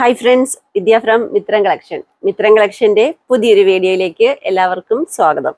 hi friends Vidya from Mithram collection Mithram കളക്ഷന്റെ പുതിയൊരു വീഡിയോയിലേക്ക് എല്ലാവർക്കും സ്വാഗതം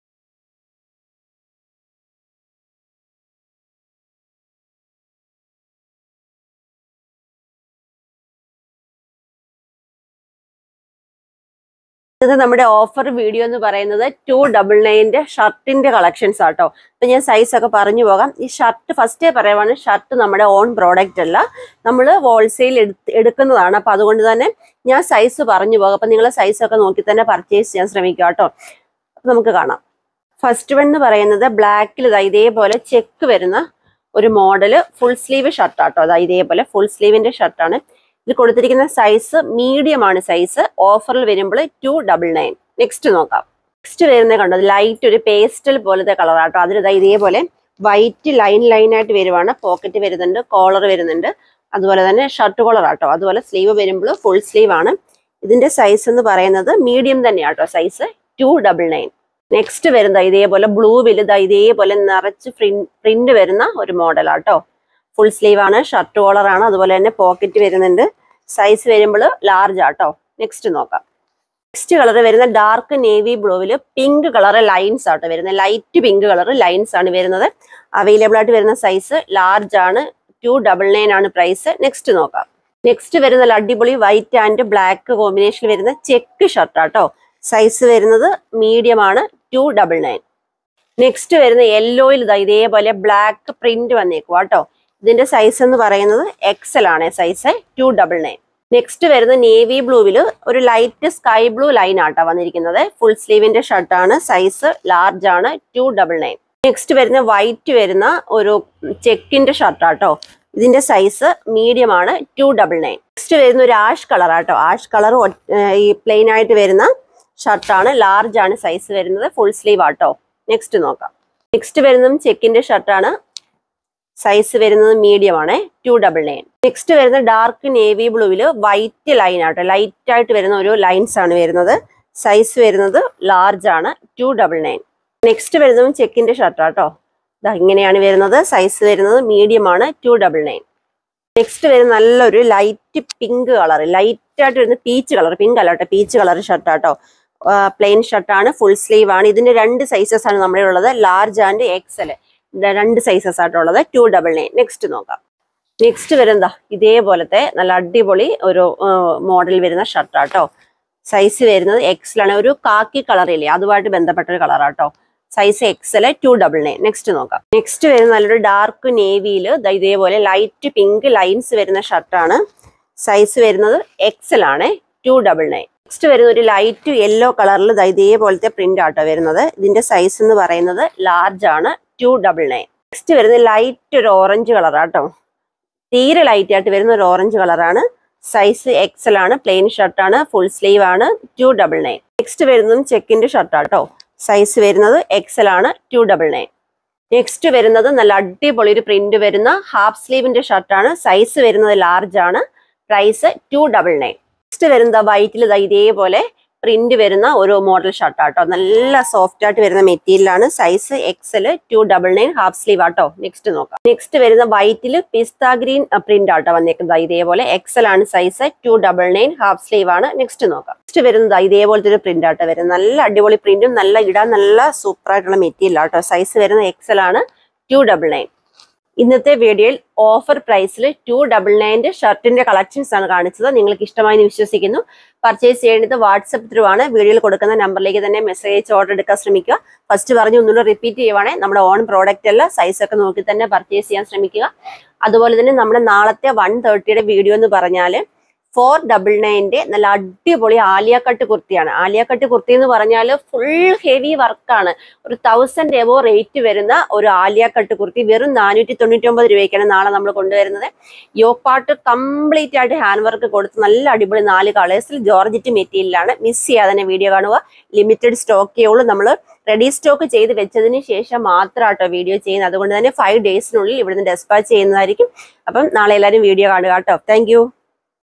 ഇത് നമ്മുടെ ഓഫർ വീഡിയോ എന്ന് പറയുന്നത് ടു ഡബിൾ നയൻ്റെ ഷർട്ടിന്റെ കളക്ഷൻസ് ആട്ടോ അപ്പൊ ഞാൻ സൈസ് ഒക്കെ പറഞ്ഞു പോകാം ഈ ഷർട്ട് ഫസ്റ്റേ പറയുവാണ് ഷർട്ട് നമ്മുടെ ഓൺ പ്രോഡക്റ്റ് അല്ല നമ്മൾ ഹോൾസെയിൽ എടുക്കുന്നതാണ് അപ്പൊ അതുകൊണ്ട് തന്നെ ഞാൻ സൈസ് പറഞ്ഞു പോകാം അപ്പൊ നിങ്ങൾ സൈസ് ഒക്കെ നോക്കി തന്നെ പർച്ചേസ് ചെയ്യാൻ ശ്രമിക്കുക കേട്ടോ അപ്പൊ നമുക്ക് കാണാം ഫസ്റ്റ് വൺ എന്ന് പറയുന്നത് ബ്ലാക്കിൽ ഇതാ ഇതേപോലെ ചെക്ക് വരുന്ന ഒരു മോഡല് ഫുൾ സ്ലീവ് ഷർട്ടാട്ടോ അതാ ഇതേപോലെ ഫുൾ സ്ലീവിന്റെ ഷർട്ടാണ് ഇത് കൊടുത്തിരിക്കുന്ന സൈസ് മീഡിയം ആണ് സൈസ് ഓഫറിൽ വരുമ്പോൾ ടു ഡബിൾ നയൻ നെക്സ്റ്റ് നോക്കാം നെക്സ്റ്റ് വരുന്നത് കണ്ടോ ലൈറ്റ് ഒരു പേസ്റ്റൽ പോലത്തെ കളറാട്ടോ അതിലിതാ ഇതേപോലെ വൈറ്റ് ലൈൻ ലൈൻ ആയിട്ട് വരുവാണ് പോക്കറ്റ് വരുന്നുണ്ട് കോളർ വരുന്നുണ്ട് അതുപോലെ തന്നെ ഷർട്ട് കോളർ ആട്ടോ അതുപോലെ സ്ലീവ് വരുമ്പോൾ ഫുൾ സ്ലീവ് ആണ് ഇതിന്റെ സൈസ് എന്ന് പറയുന്നത് മീഡിയം തന്നെയാട്ടോ size two double nine next വരുന്നത് ഇതേപോലെ ബ്ലൂവിൽ ഇതാ ഇതേപോലെ നിറച്ച് പ്രിന്റ് വരുന്ന ഒരു മോഡലാട്ടോ ഫുൾ സ്ലീവ് ആണ് ഷർട്ട് കോളർ ആണ് അതുപോലെ തന്നെ പോക്കറ്റ് വരുന്നുണ്ട് സൈസ് വരുമ്പോൾ ലാർജ് ആട്ടോ നെക്സ്റ്റ് നോക്കാം നെക്സ്റ്റ് കളർ വരുന്ന ഡാർക്ക് നേവി ബ്ലൂവിൽ പിങ്ക് കളർ ലൈൻസ് ആട്ടോ വരുന്നത് ലൈറ്റ് പിങ്ക് കളർ ലൈൻസ് ആണ് വരുന്നത് അവൈലബിൾ ആയിട്ട് വരുന്ന സൈസ് ലാർജ് ആണ് ടു ഡബിൾ നയൻ ആണ് പ്രൈസ് നെക്സ്റ്റ് നോക്കാം നെക്സ്റ്റ് വരുന്ന നല്ല അടിപൊളി വൈറ്റ് ആൻഡ് ബ്ലാക്ക് കോമ്പിനേഷനിൽ വരുന്ന ചെക്ക് ഷർട്ട് ആട്ടോ സൈസ് വരുന്നത് മീഡിയം ആണ് ടു ഡബിൾ നയൻ നെക്സ്റ്റ് വരുന്ന യെല്ലോയിൽ ഇതാ ഇതേപോലെ ബ്ലാക്ക് പ്രിന്റ് വന്നേക്കും കേട്ടോ ഇതിന്റെ സൈസ് എന്ന് പറയുന്നത് എക്സൽ ആണ് size two double nine next വരുന്ന നേവി ബ്ലൂവിൽ ഒരു ലൈറ്റ് സ്കൈ ബ്ലൂ ലൈൻ ആട്ടോ വന്നിരിക്കുന്നത് ഫുൾ സ്ലീവിന്റെ ഷർട്ടാണ് സൈസ് ലാർജ് ആണ് ടു ഡബിൾ നയൻ നെക്സ്റ്റ് വരുന്ന വൈറ്റ് വരുന്ന ഒരു ചെക്കിന്റെ ഷർട്ടാട്ടോ ഇതിന്റെ സൈസ് മീഡിയം ആണ് ടു ഡബിൾ നയൻ നെക്സ്റ്റ് വരുന്ന ഒരു ആഷ് കളർ ആട്ടോ ആഷ് കളർ ഈ പ്ലെയിൻ ആയിട്ട് വരുന്ന ഷർട്ടാണ് ലാർജ് ആണ് സൈസ് വരുന്നത് ഫുൾ സ്ലീവ് ആട്ടോ നെക്സ്റ്റ് നോക്കാം നെക്സ്റ്റ് വരുന്നതും ചെക്കിന്റെ ഷർട്ടാണ് സൈസ് വരുന്നത് മീഡിയം ആണ് ടു ഡബിൾ നയൻ നെക്സ്റ്റ് വരുന്ന ഡാർക്ക് നേവി ബ്ലൂവിൽ വൈറ്റ് ലൈൻ ആട്ടോ ലൈറ്റ് ആയിട്ട് വരുന്ന ഒരു ലൈൻസ് ആണ് വരുന്നത് സൈസ് വരുന്നത് ലാർജ് ആണ് ടു ഡബിൾ നയൻ നെക്സ്റ്റ് വരുന്നതും ചെക്കിന്റെ ഷർട്ടാട്ടോ ഇതാ ഇങ്ങനെയാണ് വരുന്നത് സൈസ് വരുന്നത് മീഡിയം ആണ് ടു ഡബിൾ നയൻ നെക്സ്റ്റ് വരുന്ന നല്ലൊരു ലൈറ്റ് പിങ്ക് കളർ ലൈറ്റ് ആയിട്ട് വരുന്ന പീച്ച് കളർ പിങ്ക് അല്ല കേട്ടോ പീച്ച് കളർ ഷർട്ടാട്ടോ പ്ലെയിൻ ഷർട്ടാണ് ഫുൾ സ്ലീവ് ആണ് ഇതിന്റെ രണ്ട് സൈസസ് ആണ് നമ്മുടെ ഉള്ളത് ലാർജ് ആൻഡ് എക്സൽ രണ്ട് സൈസസ് ആയിട്ടുള്ളത് ടു ഡബിൾ നയൻ നെക്സ്റ്റ് നോക്കാം നെക്സ്റ്റ് വരുന്നതാ ഇതേപോലത്തെ നല്ല അടിപൊളി ഒരു മോഡൽ വരുന്ന ഷർട്ടാട്ടോ സൈസ് വരുന്നത് എക്സലാണ് ഒരു കാക്കി കളറില്ലേ അതുമായിട്ട് ബന്ധപ്പെട്ട ഒരു കളറാട്ടോ size XL two double nine next നോക്കാം നെക്സ്റ്റ് വരുന്ന നല്ലൊരു ഡാർക്ക് നേവിയിൽ ഇതേപോലെ ലൈറ്റ് പിങ്ക് ലൈൻസ് വരുന്ന ഷർട്ടാണ് സൈസ് വരുന്നത് എക്സൽ ആണ് ടു ഡബിൾ നയൻ നെക്സ്റ്റ് വരുന്ന ഒരു ലൈറ്റ് യെല്ലോ കളറിൽ ഇതേപോലത്തെ പ്രിന്റ് ആട്ടോ വരുന്നത് ഇതിന്റെ സൈസ് എന്ന് പറയുന്നത് ലാർജ് ആണ് ടു ഡബിൾ നയൻ നെക്സ്റ്റ് വരുന്നത് ലൈറ്റ് ഒരു ഓറഞ്ച് കളറാട്ടോ തീരെ ലൈറ്റ് ആയിട്ട് വരുന്ന ഒരു ഓറഞ്ച് കളറാണ് സൈസ് എക്സൽ ആണ് പ്ലെയിൻ ഷർട്ടാണ് ഫുൾ സ്ലീവ് ആണ് ടു ഡബിൾ നയൻ നെക്സ്റ്റ് വരുന്നതും ചെക്കിന്റെ ഷർട്ടാട്ടോ സൈസ് വരുന്നത് എക്സൽ ആണ് ടു ഡബിൾ നയൻ നെക്സ്റ്റ് വരുന്നത് നല്ല അടിപൊളി ഒരു പ്രിന്റ് വരുന്ന ഹാഫ് സ്ലീവിന്റെ ഷർട്ടാണ് സൈസ് വരുന്നത് ലാർജ് ആണ് price two double nine next വരുന്നത് വൈറ്റിൽ ഇതേപോലെ പ്രിന്റ് വരുന്ന ഒരു മോഡൽ ഷർട്ടാട്ടോ നല്ല സോഫ്റ്റ് ആയിട്ട് വരുന്ന മെറ്റീരിയലാണ് size XL two double nine half sleeve ആട്ടോ നെക്സ്റ്റ് നോക്കാം നെക്സ്റ്റ് വരുന്ന വൈറ്റിൽ പിസ്ത ഗ്രീൻ പ്രിന്റ് ആട്ടോ വന്നേക്കുന്നത് ഇതേപോലെ എക്സൽ ആണ് size two double nine half sleeve ആണ് നെക്സ്റ്റ് നോക്കാം നെക്സ്റ്റ് വരുന്നത് ഇതേപോലത്തെ ഒരു പ്രിന്റ് ആട്ടോ വരുന്നത് നല്ല അടിപൊളി പ്രിന്റും നല്ല ഇടാൻ നല്ല സൂപ്പർ ആയിട്ടുള്ള മെറ്റീരിയൽ ആട്ടോ സൈസ് വരുന്നത് എക്സൽ ആണ് ടു ഡബിൾ നയൻ ഇന്നത്തെ വീഡിയോയിൽ ഓഫർ പ്രൈസിൽ ടു ഡബിൾ നയൻ്റെ ഷർട്ടിന്റെ കളക്ഷൻസ് ആണ് കാണിച്ചത് നിങ്ങൾക്ക് ഇഷ്ടമായി എന്ന് വിശ്വസിക്കുന്നു പർച്ചേസ് ചെയ്യേണ്ടത് വാട്സപ്പ് ത്രൂ ആണ് വീഡിയോയിൽ കൊടുക്കുന്ന നമ്പറിലേക്ക് തന്നെ മെസ്സേജ് അയച്ച് ഓർഡർ എടുക്കാൻ ശ്രമിക്കുക ഫസ്റ്റ് പറഞ്ഞു ഒന്നുകൂടെ റിപ്പീറ്റ് ചെയ്യുവാണേ നമ്മുടെ ഓൺ പ്രോഡക്റ്റ് അല്ല സൈസ് ഒക്കെ നോക്കി തന്നെ പർച്ചേസ് ചെയ്യാൻ ശ്രമിക്കുക അതുപോലെ തന്നെ നമ്മുടെ നാളത്തെ വൺ തേർട്ടിയുടെ വീഡിയോ എന്ന് പറഞ്ഞാൽ ഫോർ ഡബിൾ നയൻ്റെ നല്ല അടിപൊളി ആലിയ കട്ട് കുർത്തിയാണ് ആലിയ കട്ട് കുർത്തി എന്ന് പറഞ്ഞാൽ ഫുൾ ഹെവി വർക്കാണ് ഒരു തൗസൻഡ് എബോ റേറ്റ് വരുന്ന ഒരു ആലിയ കട്ട് കുർത്തി വെറും നാനൂറ്റി തൊണ്ണൂറ്റി ഒമ്പത് രൂപയ്ക്കാണ് നാളെ നമ്മൾ കൊണ്ടുവരുന്നത് യോക്ക് പാർട്ട് കംപ്ലീറ്റ് ആയിട്ട് ഹാൻഡ് വർക്ക് കൊടുത്ത് നല്ല അടിപൊളി നാല് കളേഴ്സിൽ ജോർജറ്റ് മെറ്റീരിയലാണ് മിസ് ചെയ്യാതെ തന്നെ വീഡിയോ കാണുക ലിമിറ്റഡ് സ്റ്റോക്കേ ഉള്ളൂ നമ്മൾ റെഡി സ്റ്റോക്ക് ചെയ്ത് വെച്ചതിന് ശേഷം മാത്രമാട്ടോ വീഡിയോ ചെയ്യുന്നത് അതുകൊണ്ട് തന്നെ ഫൈവ് ഡേയ്സിനുള്ളിൽ ഇവിടുന്ന് ഡെസ്പാച്ച് ചെയ്യുന്നതായിരിക്കും അപ്പം നാളെ എല്ലാവരും വീഡിയോ കാണുക കേട്ടോ താങ്ക്